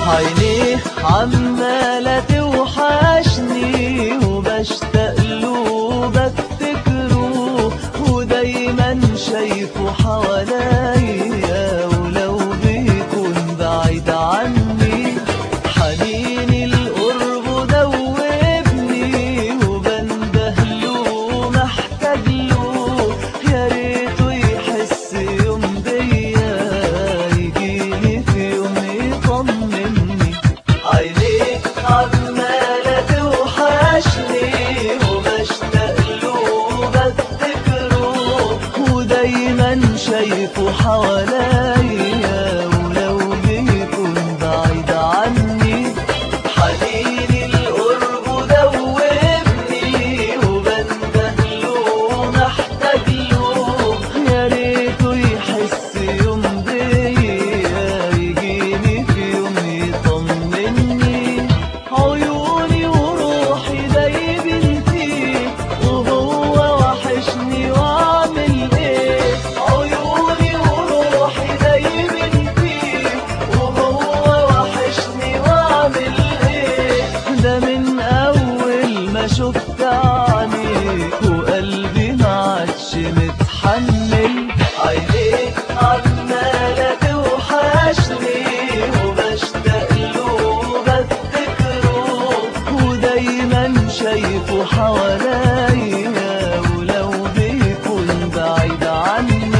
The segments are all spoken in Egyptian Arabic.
عينيه عمالة توحشني وبشتاق له بفتكره ودايما شايفه حواليا ولو بيكون بعيد عني حنيني القرب دوبني وبندهله محتاج له يا ريته يحس يوم بيا يجيني في يوم يطمني عينيك عمالة توحشني وبشتاق له بفتكره ودايما شايفه حواليا ولو بيكون بعيد عني حنيني القرب دوبني وبندهله محتاج له يا ريته يحس يوم بيا يجيني في يوم يطمني عيوني وروحي دايبين فيه وهو وحشني واعمل ايه عيوني وروحي دايبين فيه وهو وحشني واعمل ايه ده من اول ما شفت عينيك وقلبي ما عادش متحمل عينيك عمالة توحشني وبشتاق له بفتكره ودايما شايفه حواليا ولو بيكون بعيد عني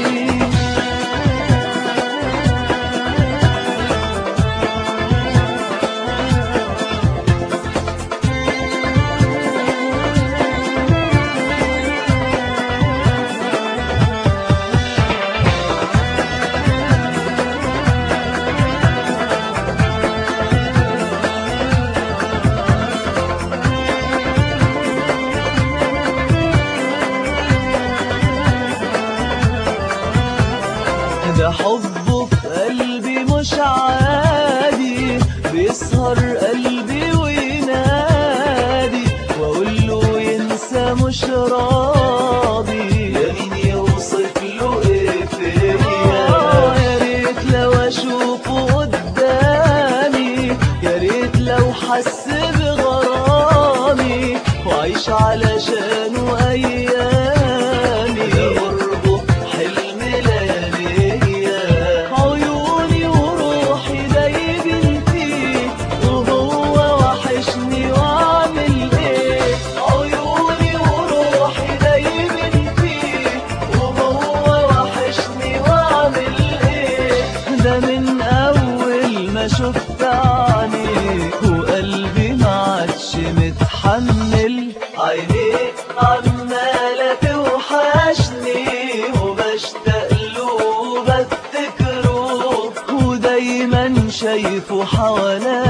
ده حبه في قلبي مش عادي بيسهر قلبي وينادي واقول له ينسى مش راضي يا مين يوصف له ايه فيا يا ريت لو اشوفه قدامي يا ريت لو حس بغرامي وعيش علشانه ايامي قربه حلم لياليا عيوني وروحي دايبين فيه وهو وحشني واعمل ايه عيوني وروحي دايبين فيه وهو وحشني واعمل ايه ده من اول ما شفت عينيك وقلبي ما عادش متحمل عينيك عمالة توحشني وبشتاق له بفتكره ودايما شايفه حواليا